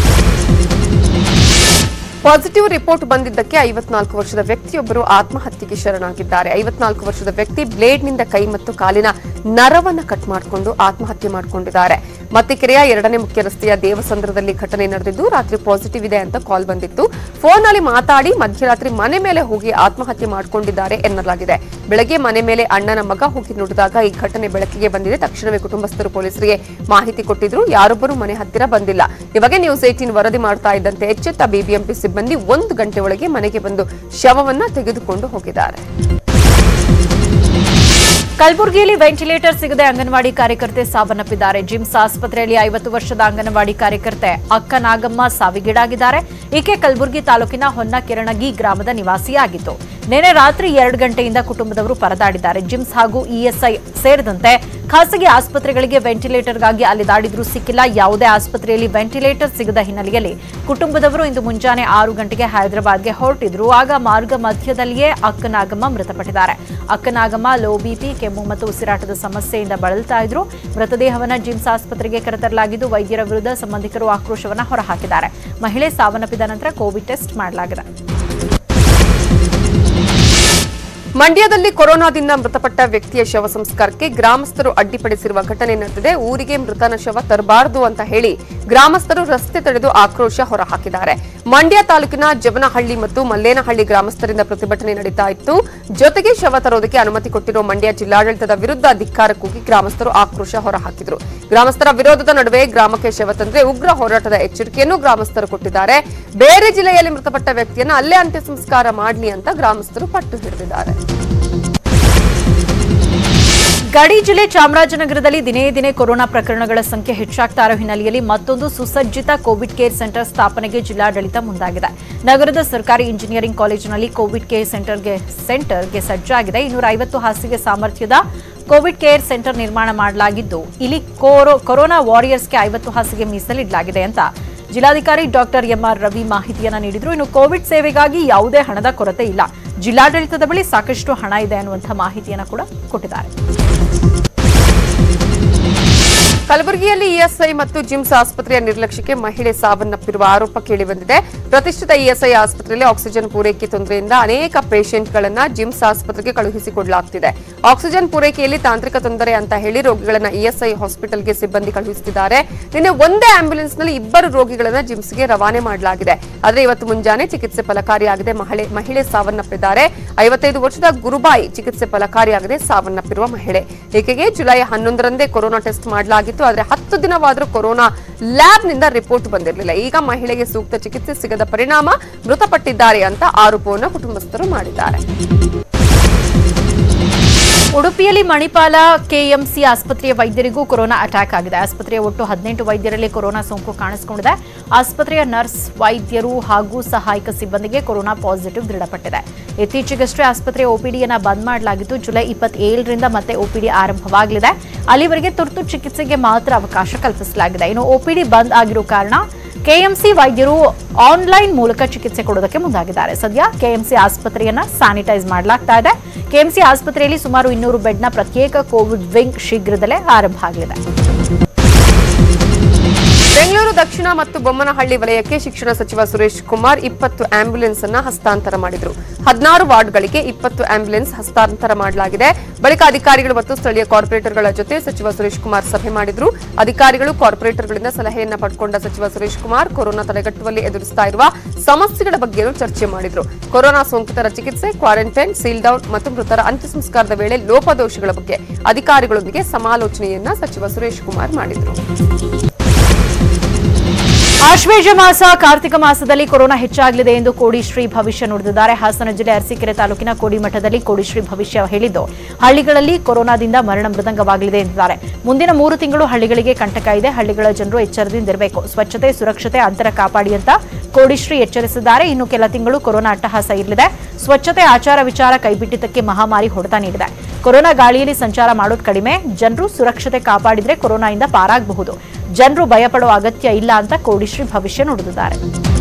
ಪಾಸಿಟಿವ್ ರಿಪೋರ್ಟ್ ಬಂದಿದ್ದಕ್ಕೆ ಐವತ್ನಾಲ್ಕು ವರ್ಷದ ವ್ಯಕ್ತಿಯೊಬ್ಬರು ಆತ್ಮಹತ್ಯೆಗೆ ಶರಣಾಗಿದ್ದಾರೆ ಐವತ್ನಾಲ್ಕು ವರ್ಷದ ವ್ಯಕ್ತಿ ಬ್ಲೇಡ್ನಿಂದ ಕೈ ಮತ್ತು ಕಾಲಿನ ನರವನ್ನ ಕಟ್ ಮಾಡಿಕೊಂಡು ಆತ್ಮಹತ್ಯೆ ಮಾಡಿಕೊಂಡಿದ್ದಾರೆ ಮತ್ತಿಕೆರೆಯ ಎರಡನೇ ಮುಖ್ಯ ರಸ್ತೆಯ ದೇವಸಂದ್ರದಲ್ಲಿ ಘಟನೆ ನಡೆದಿದ್ದು ರಾತ್ರಿ ಪಾಸಿಟಿವ್ ಇದೆ ಅಂತ ಕಾಲ್ ಬಂದಿತ್ತು ಫೋನ್ನಲ್ಲಿ ಮಾತಾಡಿ ಮಧ್ಯರಾತ್ರಿ ಮನೆ ಮೇಲೆ ಹೋಗಿ ಆತ್ಮಹತ್ಯೆ ಮಾಡಿಕೊಂಡಿದ್ದಾರೆ ಎನ್ನಲಾಗಿದೆ ಬೆಳಗ್ಗೆ ಮನೆ ಮೇಲೆ ಅಣ್ಣನ ಮಗ ಹೋಗಿ ನೋಡಿದಾಗ ಈ ಘಟನೆ ಬೆಳಕಿಗೆ ಬಂದಿದೆ ತಕ್ಷಣವೇ ಕುಟುಂಬಸ್ಥರು ಪೊಲೀಸರಿಗೆ ಮಾಹಿತಿ ಕೊಟ್ಟಿದ್ರು ಯಾರೊಬ್ಬರು ಮನೆ ಹತ್ತಿರ ಬಂದಿಲ್ಲ ಈ ಬಗ್ಗೆ ನ್ಯೂಸ್ ಏಟೀನ್ ವರದಿ ಮಾಡ್ತಾ ಇದ್ದಂತೆ ಎಚ್ಚೆತ್ತ ಬಿಬಿಎಂಪಿ ಸಿಬ್ಬಂದಿ ಒಂದು ಗಂಟೆ ಒಳಗೆ ಮನೆಗೆ ಬಂದು ಶವವನ್ನ ತೆಗೆದುಕೊಂಡು ಹೋಗಿದ್ದಾರೆ ಕಲಬುರಗಿಯಲ್ಲಿ ವೆಂಟಿಲೇಟರ್ ಸಿಗದೆ ಅಂಗನವಾಡಿ ಕಾರ್ಯಕರ್ತೆ ಸಾವನ್ನಪ್ಪಿದ್ದಾರೆ ಜಿಮ್ಸ್ ಆಸ್ಪತ್ರೆಯಲ್ಲಿ ಐವತ್ತು ವರ್ಷದ ಅಂಗನವಾಡಿ ಕಾರ್ಯಕರ್ತೆ ಅಕ್ಕ ನಾಗಮ್ಮ ಸಾವಿಗೀಡಾಗಿದ್ದಾರೆ ಈಕೆ ಕಲಬುರಗಿ ತಾಲೂಕಿನ ಹೊನ್ನಕಿರಣಗಿ ಗ್ರಾಮದ ನಿವಾಸಿಯಾಗಿತ್ತು ನಿನ್ನೆ ರಾತ್ರಿ ಎರಡು ಗಂಟೆಯಿಂದ ಕುಟುಂಬದವರು ಪರದಾಡಿದ್ದಾರೆ ಜಿಮ್ಸ್ ಹಾಗೂ ಇಎಸ್ಐ ಸೇರಿದಂತೆ ಖಾಸಗಿ ಆಸ್ಪತ್ರೆಗಳಿಗೆ ವೆಂಟಿಲೇಟರ್ಗಾಗಿ ಅಲೆದಾಡಿದ್ರೂ ಸಿಕ್ಕಿಲ್ಲ ಯಾವುದೇ ಆಸ್ಪತ್ರೆಯಲ್ಲಿ ವೆಂಟಿಲೇಟರ್ ಸಿಗದ ಹಿನ್ನೆಲೆಯಲ್ಲಿ ಕುಟುಂಬದವರು ಇಂದು ಮುಂಜಾನೆ ಆರು ಗಂಟೆಗೆ ಹೈದರಾಬಾದ್ಗೆ ಹೊರಟಿದ್ರು ಆಗ ಮಾರ್ಗ ಮಧ್ಯದಲ್ಲಿಯೇ ಅಕ್ಕನಾಗಮ್ಮ ಮೃತಪಟ್ಟಿದ್ದಾರೆ ಅಕ್ಕನಾಗಮ್ಮ ಲೋ ಬಿಪಿ ಕೆಮ್ಮು ಮತ್ತು ಉಸಿರಾಟದ ಸಮಸ್ಯೆಯಿಂದ ಬಳಲ್ತಾ ಇದ್ರು ಮೃತದೇಹವನ್ನ ಜಿಮ್ಸ್ ಆಸ್ಪತ್ರೆಗೆ ಕರೆತರಲಾಗಿದ್ದು ವೈದ್ಯರ ವಿರುದ್ಧ ಸಂಬಂಧಿಕರು ಆಕ್ರೋಶವನ್ನ ಹೊರಹಾಕಿದ್ದಾರೆ ಮಹಿಳೆ ಸಾವನ್ನಪ್ಪಿದ ನಂತರ ಕೋವಿಡ್ ಟೆಸ್ಟ್ ಮಾಡಲಾಗಿದೆ ಮಂಡ್ಯದಲ್ಲಿ ಕೊರೋನಾದಿಂದ ಮೃತಪಟ್ಟ ವ್ಯಕ್ತಿಯ ಶವ ಸಂಸ್ಕಾರಕ್ಕೆ ಗ್ರಾಮಸ್ಥರು ಅಡ್ಡಿಪಡಿಸಿರುವ ಘಟನೆ ನಡೆದಿದೆ ಊರಿಗೆ ಮೃತನ ಶವ ತರಬಾರದು ಅಂತ ಹೇಳಿ ಗ್ರಾಮಸ್ಥರು ರಸ್ತೆ ತಡೆದು ಆಕ್ರೋಶ ಹೊರಹಾಕಿದ್ದಾರೆ ಮಂಡ್ಯ ತಾಲೂಕಿನ ಜವನಹಳ್ಳಿ ಮತ್ತು ಮಲ್ಲೇನಹಳ್ಳಿ ಗ್ರಾಮಸ್ಥರಿಂದ ಪ್ರತಿಭಟನೆ ನಡೀತಾ ಇತ್ತು ಜೊತೆಗೆ ಶವ ತರೋದಕ್ಕೆ ಅನುಮತಿ ಕೊಟ್ಟಿರುವ ಮಂಡ್ಯ ಜಿಲ್ಲಾಡಳಿತದ ವಿರುದ್ಧ ಧಿಕ್ಕಾರ ಕೂಗಿ ಗ್ರಾಮಸ್ಥರು ಆಕ್ರೋಶ ಹೊರಹಾಕಿದ್ರು ಗ್ರಾಮಸ್ಥರ ವಿರೋಧದ ನಡುವೆ ಗ್ರಾಮಕ್ಕೆ ಶವ ತಂದ್ರೆ ಉಗ್ರ ಹೋರಾಟದ ಎಚ್ಚರಿಕೆಯನ್ನು ಗ್ರಾಮಸ್ಥರು ಕೊಟ್ಟಿದ್ದಾರೆ ಬೇರೆ ಜಿಲ್ಲೆಯಲ್ಲಿ ಮೃತಪಟ್ಟ ವ್ಯಕ್ತಿಯನ್ನು ಅಲ್ಲೇ ಅಂತ್ಯ ಸಂಸ್ಕಾರ ಮಾಡಲಿ ಅಂತ ಗ್ರಾಮಸ್ಥರು ಪಟ್ಟು ಹಿಡಿದಿದ್ದಾರೆ ಗಡಿ ಜಿಲ್ಲೆ ಚಾಮರಾಜನಗರದಲ್ಲಿ ದಿನೇ ದಿನೇ ಕೊರೋನಾ ಪ್ರಕರಣಗಳ ಸಂಖ್ಯೆ ಹೆಚ್ಚಾಗ್ತಾ ಇರೋ ಹಿನ್ನೆಲೆಯಲ್ಲಿ ಮತ್ತೊಂದು ಸುಸಜ್ಜಿತ ಕೋವಿಡ್ ಕೇರ್ ಸೆಂಟರ್ ಸ್ಥಾಪನೆಗೆ ಜಿಲ್ಲಾಡಳಿತ ಮುಂದಾಗಿದೆ ನಗರದ ಸರ್ಕಾರಿ ಇಂಜಿನಿಯರಿಂಗ್ ಕಾಲೇಜಿನಲ್ಲಿ ಕೋವಿಡ್ ಕೇರ್ ಸೆಂಟರ್ಗೆ ಸೆಂಟರ್ಗೆ ಸಜ್ಜಾಗಿದೆ ಇನ್ನೂರ ಐವತ್ತು ಹಾಸಿಗೆ ಸಾಮರ್ಥ್ಯದ ಕೋವಿಡ್ ಕೇರ್ ಸೆಂಟರ್ ನಿರ್ಮಾಣ ಮಾಡಲಾಗಿದ್ದು ಇಲ್ಲಿ ಕೋರೋ- ಕೊರೋನಾ ವಾರಿಯರ್ಸ್ಗೆ ಐವತ್ತು ಹಾಸಿಗೆ ಮೀಸಲಿಡಲಾಗಿದೆ ಅಂತ ಜಿಲ್ಲಾಧಿಕಾರಿ ಡಾಕ್ಟರ್ ಎಂಆರ್ ರವಿ ಮಾಹಿತಿಯನ್ನ ನೀಡಿದ್ರು ಇನ್ನು ಕೋವಿಡ್ ಸೇವೆಗಾಗಿ ಯಾವುದೇ ಹಣದ ಕೊರತೆ ಇಲ್ಲ ಜಿಲ್ಲಾಡಳಿತದ ಬಳಿ ಸಾಕಷ್ಟು ಹಣ ಇದೆ ಅನ್ನುವಂಥ ಮಾಹಿತಿಯನ್ನ ಕೂಡ ಕೊಟ್ಟಿದ್ದಾರೆ ಕಲಬುರಗಿಯಲ್ಲಿ ಇಎಸ್ಐ ಮತ್ತು ಜಿಮ್ಸ್ ಆಸ್ಪತ್ರೆಯ ನಿರ್ಲಕ್ಷ್ಯಕ್ಕೆ ಮಹಿಳೆ ಸಾವನ್ನಪ್ಪಿರುವ ಆರೋಪ ಕೇಳಿಬಂದಿದೆ ಪ್ರತಿಷ್ಠಿತ ಇಎಸ್ಐ ಆಸ್ಪತ್ರೆಯಲ್ಲಿ ಆಕ್ಸಿಜನ್ ಪೂರೈಕೆ ತೊಂದರೆಯಿಂದ ಅನೇಕ ಪೇಷಂಟ್ಗಳನ್ನ ಜಿಮ್ಸ್ ಆಸ್ಪತ್ರೆಗೆ ಕಳುಹಿಸಿಕೊಡಲಾಗ್ತಿದೆ ಆಕ್ಸಿಜನ್ ಪೂರೈಕೆಯಲ್ಲಿ ತಾಂತ್ರಿಕ ತೊಂದರೆ ಅಂತ ಹೇಳಿ ರೋಗಿಗಳನ್ನ ಇಎಸ್ಐ ಹಾಸ್ಪಿಟಲ್ಗೆ ಸಿಬ್ಬಂದಿ ಕಳುಹಿಸುತ್ತಿದ್ದಾರೆ ನಿನ್ನೆ ಒಂದೇ ಆಂಬ್ಯುಲೆನ್ಸ್ ನಲ್ಲಿ ಇಬ್ಬರು ರೋಗಿಗಳನ್ನ ಜಿಮ್ಸ್ಗೆ ರವಾನೆ ಮಾಡಲಾಗಿದೆ ಆದ್ರೆ ಇವತ್ತು ಮುಂಜಾನೆ ಚಿಕಿತ್ಸೆ ಫಲಕಾರಿಯಾಗದೆ ಮಹಿಳೆ ಮಹಿಳೆ ಸಾವನ್ನಪ್ಪಿದ್ದಾರೆ ಐವತ್ತೈದು ವರ್ಷದ ಗುರುಬಾಯಿ ಚಿಕಿತ್ಸೆ ಫಲಕಾರಿಯಾಗದೆ ಸಾವನ್ನಪ್ಪಿರುವ ಮಹಿಳೆ ಈಕೆಗೆ ಜುಲೈ ಹನ್ನೊಂದರಂದೇ ಕೊರೋನಾ ಟೆಸ್ಟ್ ಮಾಡಲಾಗಿತ್ತು ಆದ್ರೆ ಹತ್ತು ದಿನವಾದರೂ ಕೊರೋನಾ ಲ್ಯಾಬ್ ನಿಂದ ರಿಪೋರ್ಟ್ ಬಂದಿರಲಿಲ್ಲ ಈಗ ಮಹಿಳೆಗೆ ಸೂಕ್ತ ಚಿಕಿತ್ಸೆ ಸಿಗದ ಪರಿಣಾಮ ಮೃತಪಟ್ಟಿದ್ದಾರೆ ಅಂತ ಆರೋಪವನ್ನು ಕುಟುಂಬಸ್ಥರು ಮಾಡಿದ್ದಾರೆ ಉಡುಪಿಯಲ್ಲಿ ಮಣಿಪಾಲ ಕೆಎಂಸಿ ಆಸ್ಪತ್ರೆಯ ವೈದ್ಯರಿಗೂ ಕೊರೋನಾ ಅಟ್ಯಾಕ್ ಆಗಿದೆ ಆಸ್ಪತ್ರೆಯ ಒಟ್ಟು ಹದಿನೆಂಟು ವೈದ್ಯರಲ್ಲಿ ಕೊರೋನಾ ಸೋಂಕು ಕಾಣಿಸಿಕೊಂಡಿದೆ ಆಸ್ಪತ್ರೆಯ ನರ್ಸ್ ವೈದ್ಯರು ಹಾಗೂ ಸಹಾಯಕ ಸಿಬ್ಬಂದಿಗೆ ಕೊರೋನಾ ಪಾಸಿಟಿವ್ ದೃಢಪಟ್ಟಿದೆ ಇತ್ತೀಚೆಗಷ್ಟೇ ಆಸ್ಪತ್ರೆಯ ಒಪಿಡಿಯನ್ನ ಬಂದ್ ಮಾಡಲಾಗಿದ್ದು ಜುಲೈ ಇಪ್ಪತ್ತೇಳರಿಂದ ಮತ್ತೆ ಒಪಿಡಿ ಆರಂಭವಾಗಲಿದೆ ಅಲ್ಲಿವರೆಗೆ ತುರ್ತು ಚಿಕಿತ್ಸೆಗೆ ಮಾತ್ರ ಅವಕಾಶ ಕಲ್ಪಿಸಲಾಗಿದೆ ಇನ್ನು ಒಪಿಡಿ ಬಂದ್ ಆಗಿರೋ ಕಾರಣ ಕೆಎಂಸಿ ವೈದ್ಯರು ಆನ್ಲೈನ್ ಮೂಲಕ ಚಿಕಿತ್ಸೆ ಕೊಡೋದಕ್ಕೆ ಮುಂದಾಗಿದ್ದಾರೆ ಸದ್ಯ ಕೆಎಂಸಿ ಆಸ್ಪತ್ರೆಯನ್ನ ಸ್ಯಾನಿಟೈಸ್ ಮಾಡಲಾಗ್ತಾ ಇದೆ ಕೆಎಂಸಿ ಆಸ್ಪತ್ರೆಯಲ್ಲಿ ಸುಮಾರು ಇನ್ನೂರು ಬೆಡ್ನ ಪ್ರತ್ಯೇಕ ಕೋವಿಡ್ ವಿಂಗ್ ಶೀಘ್ರದಲ್ಲೇ ಆರಂಭ ಆಗಲಿದೆ ಬೆಂಗಳೂರು ದಕ್ಷಿಣ ಮತ್ತು ಬೊಮ್ಮನಹಳ್ಳಿ ವಲಯಕ್ಕೆ ಶಿಕ್ಷಣ ಸಚಿವ ಸುರೇಶ್ ಕುಮಾರ್ ಇಪ್ಪತ್ತು ಆಂಬ್ಯುಲೆನ್ಸ್ ಅನ್ನ ಹಸ್ತಾಂತರ ಮಾಡಿದರು ಹದಿನಾರು ವಾರ್ಡ್ಗಳಿಗೆ ಇಪ್ಪತ್ತು ಆಂಬ್ಯುಲೆನ್ಸ್ ಹಸ್ತಾಂತರ ಮಾಡಲಾಗಿದೆ ಬಳಿಕ ಅಧಿಕಾರಿಗಳು ಮತ್ತು ಸ್ಥಳೀಯ ಕಾರ್ಪೊರೇಟರ್ಗಳ ಜೊತೆ ಸಚಿವ ಸುರೇಶ್ ಕುಮಾರ್ ಸಭೆ ಮಾಡಿದ್ರು ಅಧಿಕಾರಿಗಳು ಕಾರ್ಪೊರೇಟರ್ಗಳಿಂದ ಸಲಹೆಯನ್ನ ಪಡ್ಕೊಂಡ ಸಚಿವ ಸುರೇಶ್ ಕುಮಾರ್ ಕೊರೋನಾ ತಡೆಗಟ್ಟುವಲ್ಲಿ ಎದುರಿಸ್ತಾ ಇರುವ ಸಮಸ್ಯೆಗಳ ಬಗ್ಗೆಯೂ ಚರ್ಚೆ ಮಾಡಿದ್ರು ಕೊರೋನಾ ಸೋಂಕಿತರ ಚಿಕಿತ್ಸೆ ಕ್ವಾರಂಟೈನ್ ಸೀಲ್ ಡೌನ್ ಮತ್ತು ಮೃತರ ಅಂತ್ಯ ಸಂಸ್ಕಾರದ ವೇಳೆ ಲೋಪದೋಷಗಳ ಬಗ್ಗೆ ಅಧಿಕಾರಿಗಳೊಂದಿಗೆ ಸಮಾಲೋಚನೆಯನ್ನ ಸಚಿವ ಸುರೇಶ್ ಕುಮಾರ್ ಮಾಡಿದ್ರು ಆಶ್ವೇಜ ಮಾಸ ಕಾರ್ತಿಕ ಮಾಸದಲ್ಲಿ ಕೊರೋನಾ ಹೆಚ್ಚಾಗಲಿದೆ ಎಂದು ಕೋಡಿಶ್ರೀ ಭವಿಷ್ಯ ನುಡಿದಿದ್ದಾರೆ ಹಾಸನ ಜಿಲ್ಲೆ ಅರಸೀಕೆರೆ ತಾಲೂಕಿನ ಕೋಡಿಮಠದಲ್ಲಿ ಕೋಡಿಶ್ರೀ ಭವಿಷ್ಯ ಹೇಳಿದ್ದು ಹಳ್ಳಿಗಳಲ್ಲಿ ಕೊರೋನಾದಿಂದ ಮರಣ ಮೃದಂಗವಾಗಲಿದೆ ಎಂದಿದ್ದಾರೆ ಮುಂದಿನ ಮೂರು ತಿಂಗಳು ಹಳ್ಳಿಗಳಿಗೆ ಕಂಟಕ ಇದೆ ಹಳ್ಳಿಗಳ ಜನರು ಎಚ್ಚರದಿಂದಿರಬೇಕು ಸ್ವಚ್ಛತೆ ಸುರಕ್ಷತೆ ಅಂತರ ಕಾಪಾಡಿ ಅಂತ ಕೋಡಿಶ್ರೀ ಎಚ್ಚರಿಸಿದ್ದಾರೆ ಇನ್ನು ಕೆಲ ತಿಂಗಳು ಕೊರೋನಾ ಅಟ್ಟಹಾಸ ಇರಲಿದೆ ಸ್ವಚ್ಛತೆ ಆಚಾರ ವಿಚಾರ ಕೈಬಿಟ್ಟಿದ್ದಕ್ಕೆ ಮಹಾಮಾರಿ ಹೊಡೆತ ನೀಡಿದೆ ಕೊರೋನಾ ಗಾಳಿಯಲ್ಲಿ ಸಂಚಾರ ಮಾಡೋದು ಕಡಿಮೆ ಜನರು ಸುರಕ್ಷತೆ ಕಾಪಾಡಿದ್ರೆ ಕೊರೋನಾದಿಂದ ಪಾರಾಗಬಹುದು ಜನರು ಭಯಪಡುವ ಅಗತ್ಯ ಇಲ್ಲ ಅಂತ ಕೋಡಿಶ್ರೀ ಭವಿಷ್ಯ ನುಡಿದಿದ್ದಾರೆ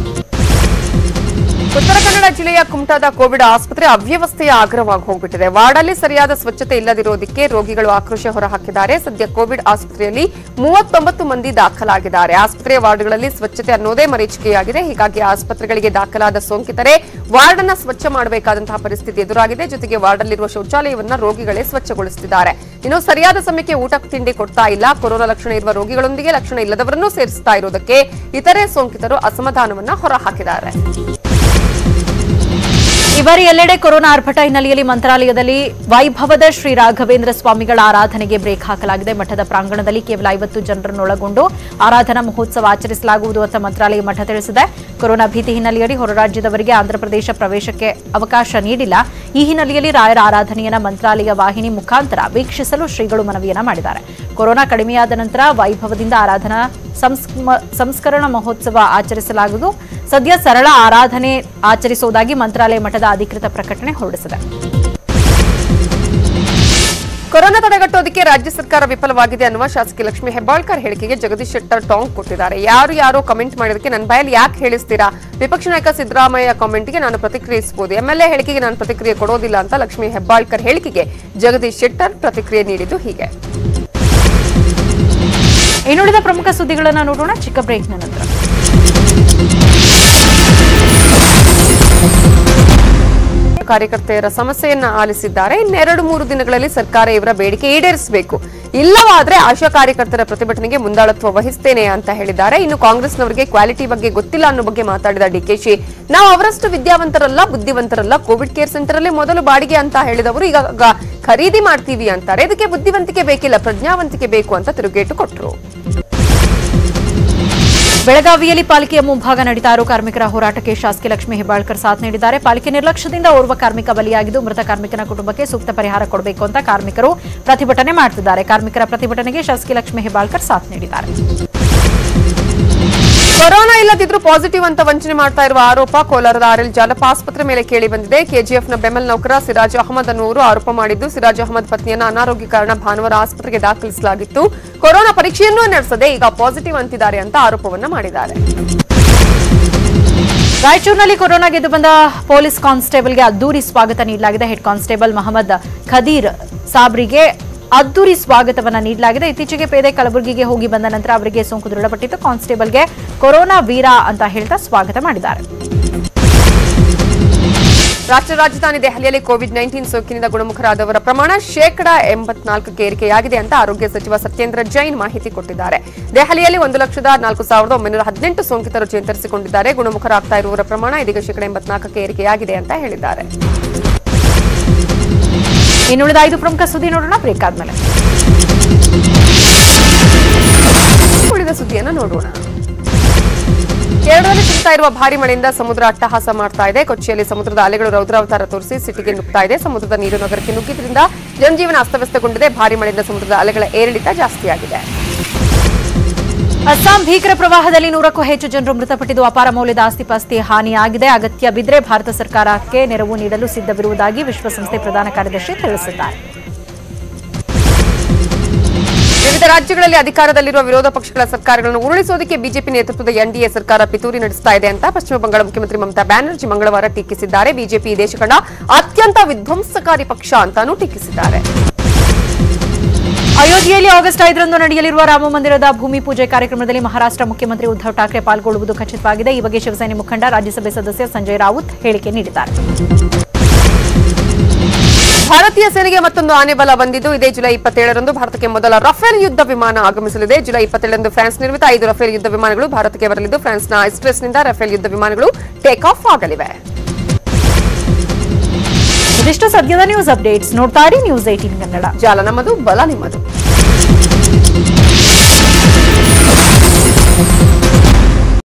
ಉತ್ತರ ಕನ್ನಡ ಜಿಲ್ಲೆಯ ಕುಮಟಾದ ಕೋವಿಡ್ ಆಸ್ಪತ್ರೆ ಅವ್ಯವಸ್ಥೆಯ ಆಗ್ರವಾಗಿ ಹೋಗ್ಬಿಟ್ಟಿದೆ ವಾರ್ಡಲ್ಲಿ ಸರಿಯಾದ ಸ್ವಚ್ಛತೆ ಇಲ್ಲದಿರೋದಕ್ಕೆ ರೋಗಿಗಳು ಆಕ್ರೋಶ ಹೊರಹಾಕಿದ್ದಾರೆ ಸದ್ಯ ಕೋವಿಡ್ ಆಸ್ಪತ್ರೆಯಲ್ಲಿ ಮೂವತ್ತೊಂಬತ್ತು ಮಂದಿ ದಾಖಲಾಗಿದ್ದಾರೆ ಆಸ್ಪತ್ರೆಯ ವಾರ್ಡ್ಗಳಲ್ಲಿ ಸ್ವಚ್ಛತೆ ಅನ್ನೋದೇ ಮರೀಚಿಕೆಯಾಗಿದೆ ಹೀಗಾಗಿ ಆಸ್ಪತ್ರೆಗಳಿಗೆ ದಾಖಲಾದ ಸೋಂಕಿತರೆ ವಾರ್ಡ್ ಅನ್ನ ಸ್ವಚ್ಛ ಮಾಡಬೇಕಾದಂತಹ ಪರಿಸ್ಥಿತಿ ಎದುರಾಗಿದೆ ಜೊತೆಗೆ ವಾರ್ಡಲ್ಲಿರುವ ಶೌಚಾಲಯವನ್ನ ರೋಗಿಗಳೇ ಸ್ವಚ್ಛಗೊಳಿಸುತ್ತಿದ್ದಾರೆ ಇನ್ನು ಸರಿಯಾದ ಸಮಯಕ್ಕೆ ಊಟ ತಿಂಡಿ ಕೊಡ್ತಾ ಇಲ್ಲ ಕೊರೋನಾ ಲಕ್ಷಣ ಇರುವ ರೋಗಿಗಳೊಂದಿಗೆ ಲಕ್ಷಣ ಇಲ್ಲದವರನ್ನೂ ಸೇರಿಸ್ತಾ ಇರುವುದಕ್ಕೆ ಇತರೆ ಸೋಂಕಿತರು ಅಸಮಾಧಾನವನ್ನ ಹೊರಹಾಕಿದ್ದಾರೆ ಈ ಬಾರಿ ಎಲ್ಲೆಡೆ ಕೊರೋನಾ ಆರ್ಭಟ ಹಿನ್ನೆಲೆಯಲ್ಲಿ ಮಂತ್ರಾಲಯದಲ್ಲಿ ವೈಭವದ ಶ್ರೀ ರಾಘವೇಂದ್ರ ಸ್ವಾಮಿಗಳ ಆರಾಧನೆಗೆ ಬ್ರೇಕ್ ಹಾಕಲಾಗಿದೆ ಮಠದ ಪ್ರಾಂಗಣದಲ್ಲಿ ಕೇವಲ ಐವತ್ತು ಜನರನ್ನೊಳಗೊಂಡು ಆರಾಧನಾ ಮಹೋತ್ಸವ ಆಚರಿಸಲಾಗುವುದು ಅಂತ ಮಂತ್ರಾಲಯ ಮಠ ತಿಳಿಸಿದೆ ಕೊರೋನಾ ಭೀತಿ ಹಿನ್ನೆಲೆಯಲ್ಲಿ ಹೊರ ರಾಜ್ಯದವರಿಗೆ ಆಂಧ್ರಪ್ರದೇಶ ಪ್ರವೇಶಕ್ಕೆ ಅವಕಾಶ ನೀಡಿಲ್ಲ ಈ ಹಿನ್ನೆಲೆಯಲ್ಲಿ ರಾಯರ ಆರಾಧನೆಯನ್ನ ಮಂತ್ರಾಲಯ ವಾಹಿನಿ ಮುಖಾಂತರ ವೀಕ್ಷಿಸಲು ಶ್ರೀಗಳು ಮನವಿಯನ್ನ ಮಾಡಿದ್ದಾರೆ ಕೊರೋನಾ ಕಡಿಮೆಯಾದ ನಂತರ ವೈಭವದಿಂದ ಆರಾಧನಾ ಸಂಸ್ಮ- ಸಂಸ್ಕರಣ ಮಹೋತ್ಸವ ಆಚರಿಸಲಾಗುವುದು ಸದ್ಯ ಸರಳ ಆರಾಧನೆ ಆಚರಿಸುವುದಾಗಿ ಮಂತ್ರಾಲಯ ಮಠದ ಅಧಿಕೃತ ಪ್ರಕಟಣೆ ಹೊರಡಿಸಿದೆ ಕೊರೋನಾ ತಡೆಗಟ್ಟೋದಕ್ಕೆ ರಾಜ್ಯ ಸರ್ಕಾರ ವಿಫಲವಾಗಿದೆ ಅನ್ನುವ ಶಾಸಕಿ ಲಕ್ಷ್ಮೀ ಹೆಬ್ಬಾಳ್ಕರ್ ಹೇಳಿಕೆಗೆ ಜಗದೀಶ್ ಶೆಟ್ಟರ್ ಟಾಂಗ್ ಕೊಟ್ಟಿದ್ದಾರೆ ಯಾರು ಯಾರೋ ಕಮೆಂಟ್ ಮಾಡಿದಕ್ಕೆ ನನ್ನ ಬಾಯಲ್ಲಿ ಯಾಕೆ ಹೇಳಿಸ್ತೀರಾ ವಿಪಕ್ಷ ನಾಯಕ ಸಿದ್ದರಾಮಯ್ಯ ಕಾಮೆಂಟ್ಗೆ ನಾನು ಪ್ರತಿಕ್ರಿಯಿಸಬಹುದು ಎಂಎಲ್ಎ ಹೇಳಿಕೆಗೆ ನಾನು ಪ್ರತಿಕ್ರಿಯೆ ಕೊಡೋದಿಲ್ಲ ಅಂತ ಲಕ್ಷ್ಮೀ ಹೆಬ್ಬಾಳ್ಕರ್ ಹೇಳಿಕೆಗೆ ಜಗದೀಶ್ ಶೆಟ್ಟರ್ ಪ್ರತಿಕ್ರಿಯೆ ನೀಡಿದ್ದು ಹೀಗೆ ಇನ್ನುಳಿದ ಪ್ರಮುಖ ಸುದ್ದಿಗಳನ್ನು ನೋಡೋಣ ಚಿಕ್ಕ ಬ್ರೇಕ್ನ ನಂತರ ಕಾರ್ಯಕರ್ತೆಯರ ಸಮಸ್ಯೆಯನ್ನ ಆಲಿಸಿದ್ದಾರೆ ಇನ್ನೆರಡು ಮೂರು ದಿನಗಳಲ್ಲಿ ಸರ್ಕಾರ ಇವರ ಬೇಡಿಕೆ ಈಡೇರಿಸಬೇಕು ಇಲ್ಲವಾದ್ರೆ ಆಶಾ ಕಾರ್ಯಕರ್ತರ ಪ್ರತಿಭಟನೆಗೆ ಮುಂದಾಳತ್ವ ವಹಿಸ್ತೇನೆ ಅಂತ ಹೇಳಿದ್ದಾರೆ ಇನ್ನು ಕಾಂಗ್ರೆಸ್ನವರಿಗೆ ಕ್ವಾಲಿಟಿ ಬಗ್ಗೆ ಗೊತ್ತಿಲ್ಲ ಅನ್ನೋ ಬಗ್ಗೆ ಮಾತಾಡಿದ ಡಿಕೆಶಿ ನಾವು ಅವರಷ್ಟು ವಿದ್ಯಾವಂತರಲ್ಲ ಬುದ್ಧಿವಂತರಲ್ಲ ಕೋವಿಡ್ ಕೇರ್ ಸೆಂಟರ್ ಅಲ್ಲೇ ಮೊದಲು ಬಾಡಿಗೆ ಅಂತ ಹೇಳಿದವರು ಈಗ ಗ- ಖರೀದಿ ಮಾಡ್ತೀವಿ ಅಂತಾರೆ ಇದಕ್ಕೆ ಬುದ್ಧಿವಂತಿಕೆ ಬೇಕಿಲ್ಲ ಪ್ರಜ್ಞಾವಂತಿಕೆ ಬೇಕು ಅಂತ ತಿರುಗೇಟು ಕೊಟ್ಟರು ಬೆಳಗಾವಿಯಲ್ಲಿ ಪಾಲಿಕೆಯ ಮುಂಭಾಗ ನಡೀತಾ ಇರೋ ಕಾರ್ಮಿಕರ ಹೋರಾಟಕ್ಕೆ ಶಾಸಕಿ ಲಕ್ಷ್ಮೀ ಹೆಬ್ಬಾಳ್ಕರ್ ಸಾಥ್ ನೀಡಿದ್ದಾರೆ ಪಾಲಿಕೆ ನಿರ್ಲಕ್ಷ್ಯದಿಂದ ಓರ್ವ ಕಾರ್ಮಿಕ ಬಲಿಯಾಗಿದ್ದು ಮೃತ ಕಾರ್ಮಿಕನ ಕುಟುಂಬಕ್ಕೆ ಸೂಕ್ತ ಪರಿಹಾರ ಕೊಡಬೇಕು ಅಂತ ಕಾರ್ಮಿಕರು ಪ್ರತಿಭಟನೆ ಮಾಡುತ್ತಿದ್ದಾರೆ ಕಾರ್ಮಿಕರ ಪ್ರತಿಭಟನೆಗೆ ಶಾಸಕಿ ಲಕ್ಷ್ಮೀ ಹೆಬ್ಬಾಳ್ಕರ್ ಸಾಥ್ ನೀಡಿದ್ದಾರೆ ಕೊರೋನಾ ಇಲ್ಲದಿದ್ರೂ ಪಾಸಿಟಿವ್ ಅಂತ ವಂಚನೆ ಮಾಡ್ತಾ ಇರುವ ಆರೋಪ ಕೋಲಾರದ ಆರ್ಎಲ್ ಜಾಲಪ ಆಸ್ಪತ್ರೆ ಮೇಲೆ ಕೇಳಿ ಬಂದಿದೆ ಕೆಜಿಎಫ್ನ ಬೆಮೆಲ್ ನೌಕರ ಸಿರಾಜ್ ಅಹಮದ್ ಅನ್ನುವರು ಆರೋಪ ಮಾಡಿದ್ದು ಸಿರಾಜ್ ಅಹಮದ್ ಪತ್ನಿಯನ್ನ ಅನಾರೋಗ್ಯ ಕಾರಣ ಭಾನುವಾರ ಆಸ್ಪತ್ರೆಗೆ ದಾಖಲಿಸಲಾಗಿತ್ತು ಕೊರೋನಾ ಪರೀಕ್ಷೆಯನ್ನೂ ನಡೆಸದೆ ಈಗ ಪಾಸಿಟಿವ್ ಅಂತಿದ್ದಾರೆ ಅಂತ ಆರೋಪವನ್ನ ಮಾಡಿದ್ದಾರೆ ರಾಯಚೂರಿನಲ್ಲಿ ಕೊರೋನಾ ಗೆದ್ದು ಬಂದ ಪೊಲೀಸ್ ಕಾನ್ಸ್ಟೇಬಲ್ಗೆ ಅದ್ದೂರಿ ಸ್ವಾಗತ ನೀಡಲಾಗಿದೆ ಹೆಡ್ ಕಾನ್ಸ್ಟೇಬಲ್ ಮಹಮ್ಮದ್ ಖದೀರ್ ಸಾಬ್ರಿಗೆ ಅದ್ದೂರಿ ಸ್ವಾಗತವನ್ನ ನೀಡಲಾಗಿದೆ ಇತ್ತೀಚೆಗೆ ಪೇದೆ ಕಲಬುರಗಿಗೆ ಹೋಗಿ ಬಂದ ನಂತರ ಅವರಿಗೆ ಸೋಂಕು ದೃಢಪಟ್ಟಿತ್ತು ಕಾನ್ಸ್ಟೇಬಲ್ಗೆ ಕೊರೋನಾ ವೀರ ಅಂತ ಹೇಳ್ತಾ ಸ್ವಾಗತ ಮಾಡಿದ್ದಾರೆ ರಾಷ್ಟ್ರ ರಾಜಧಾನಿ ದೆಹಲಿಯಲ್ಲಿ ಕೋವಿಡ್ ನೈನ್ಟೀನ್ ಸೋಂಕಿನಿಂದ ಗುಣಮುಖರಾದವರ ಪ್ರಮಾಣ ಶೇಕಡಾ ಎಂಬತ್ನಾಲ್ಕಕ್ಕೆ ಏರಿಕೆಯಾಗಿದೆ ಅಂತ ಆರೋಗ್ಯ ಸಚಿವ ಸತ್ಯೇಂದ್ರ ಜೈನ್ ಮಾಹಿತಿ ಕೊಟ್ಟಿದ್ದಾರೆ ದೆಹಲಿಯಲ್ಲಿ ಒಂದು ಲಕ್ಷದ ನಾಲ್ಕು ಸಾವಿರದ ಒಂಬೈನೂರ ಹದಿನೆಂಟು ಸೋಂಕಿತರು ಚೇತರಿಸಿಕೊಂಡಿದ್ದಾರೆ ಗುಣಮುಖರಾಗ್ತಾ ಇರುವವರ ಪ್ರಮಾಣ ಇದೀಗ ಶೇಕಡಾ ಎಂಬತ್ನಾಲ್ಕಕ್ಕೆ ಏರಿಕೆಯಾಗಿದೆ ಅಂತ ಹೇಳಿದ್ದಾರೆ ಇನ್ನುಳಿದ ಐದು ಪ್ರಮುಖ ಸುದ್ದಿ ನೋಡೋಣ ಬ್ರೇಕ್ ಆದ್ಮೇಲೆ ಉಳಿದ ಸುದ್ದಿಯನ್ನು ನೋಡೋಣ ಕೇರಳದಲ್ಲಿ ಸುತ್ತಾ ಇರುವ ಭಾರಿ ಮಳೆಯಿಂದ ಸಮುದ್ರ ಅಟ್ಟಹಾಸ ಮಾಡ್ತಾ ಇದೆ ಕೊಚ್ಚಿಯಲ್ಲಿ ಸಮುದ್ರದ ಅಲೆಗಳು ರೌದ್ರಾವತಾರ ತೋರಿಸಿ ಸಿಟಿಗೆ ನುಗ್ತಾ ಇದೆ ಸಮುದ್ರದ ನೀರು ನಗರಕ್ಕೆ ನುಗ್ಗಿದ್ರಿಂದ ಜನಜೀವನ ಅಸ್ತವ್ಯಸ್ತಗೊಂಡಿದೆ ಭಾರಿ ಮಳೆಯಿಂದ ಸಮುದ್ರದ ಅಲೆಗಳ ಏರಿಳಿತ ಜಾಸ್ತಿಯಾಗಿದೆ ಅಸ್ಸಾಂ ಭೀಕರ ಪ್ರವಾಹದಲ್ಲಿ ನೂರಕ್ಕೂ ಹೆಚ್ಚು ಜನರು ಮೃತಪಟ್ಟಿದ್ದು ಅಪಾರ ಮೌಲ್ಯದ ಆಸ್ತಿಪಾಸ್ತಿ ಹಾನಿಯಾಗಿದೆ ಅಗತ್ಯ ಬಿದ್ದರೆ ಭಾರತ ಸರ್ಕಾರಕ್ಕೆ ನೆರವು ನೀಡಲು ಸಿದ್ಧವಿರುವುದಾಗಿ ವಿಶ್ವಸಂಸ್ಥೆ ಪ್ರಧಾನ ಕಾರ್ಯದರ್ಶಿ ತಿಳಿಸಿದ್ದಾರೆ ವಿವಿಧ ರಾಜ್ಯಗಳಲ್ಲಿ ಅಧಿಕಾರದಲ್ಲಿರುವ ವಿರೋಧ ಪಕ್ಷಗಳ ಸರ್ಕಾರಗಳನ್ನು ಉರುಳಿಸೋದಕ್ಕೆ ಬಿಜೆಪಿ ನೇತೃತ್ವದ ಎನ್ಡಿಎ ಸರ್ಕಾರ ಪಿತೂರಿ ನಡೆಸ್ತಾ ಇದೆ ಅಂತ ಪಶ್ಚಿಮ ಬಂಗಾಳ ಮುಖ್ಯಮಂತ್ರಿ ಮಮತಾ ಬ್ಯಾನರ್ಜಿ ಮಂಗಳವಾರ ಟೀಕಿಸಿದ್ದಾರೆ ಬಿಜೆಪಿ ಈ ದೇಶ ಕಂಡ ಅತ್ಯಂತ ವಿಧ್ವಂಸಕಾರಿ ಪಕ್ಷ ಅಂತಾನೂ ಟೀಕಿಸಿದ್ದಾರೆ ಅಯೋಧ್ಯೆಯಲ್ಲಿ ಆಗಸ್ಟ್ ಐದರಂದು ನಡೆಯಲಿರುವ ರಾಮ ಮಂದಿರದ ಭೂಮಿ ಪೂಜೆ ಕಾರ್ಯಕ್ರಮದಲ್ಲಿ ಮಹಾರಾಷ್ಟ್ರ ಮುಖ್ಯಮಂತ್ರಿ ಉದ್ದವ್ ಠಾಕ್ರೆ ಪಾಲ್ಗೊಳ್ಳುವುದು ಖಚಿತವಾಗಿದೆ ಈ ಬಗ್ಗೆ ಶಿವಸೇನೆ ಮುಖಂಡ ರಾಜ್ಯಸಭೆ ಸದಸ್ಯ ಸಂಜಯ್ ರಾವುತ್ ಹೇಳಿಕೆ ನೀಡಿದ್ದಾರೆ ಭಾರತೀಯ ಸೇನೆಗೆ ಮತ್ತೊಂದು ಆನೆ ಬಲ ಬಂದಿದ್ದು ಇದೇ ಜುಲೈ ಇಪ್ಪತ್ತೇಳರಂದು ಭಾರತಕ್ಕೆ ಮೊದಲ ರಫೇಲ್ ಯುದ್ಧ ವಿಮಾನ ಆಗಮಿಸಲಿದೆ ಜುಲೈ ಇಪ್ಪತ್ತೇಳರಂದು ಫ್ರಾನ್ಸ್ ನಿರ್ಮಿತ ಐದು ರಫೇಲ್ ಯುದ್ಧ ವಿಮಾನಗಳು ಭಾರತಕ್ಕೆ ಬರಲಿದ್ದು ಫ್ರಾನ್ಸ್ನ ಇಸ್ಟ್ರೆಸ್ನಿಂದ ರಫೇಲ್ ಯುದ್ಧ ವಿಮಾನಗಳು ಟೇಕ್ ಆಫ್ ಆಗಲಿವೆ ಇದಿಷ್ಟು ಸದ್ಯದ ನ್ಯೂಸ್ ಅಪ್ಡೇಟ್ಸ್ ನೋಡ್ತಾ ಇರಿ ನ್ಯೂಸ್ ಏಟೀನ್ ಕನ್ನಡ ಜಾಲ ನಮ್ಮದು ಬಲ ನಿಮ್ಮದು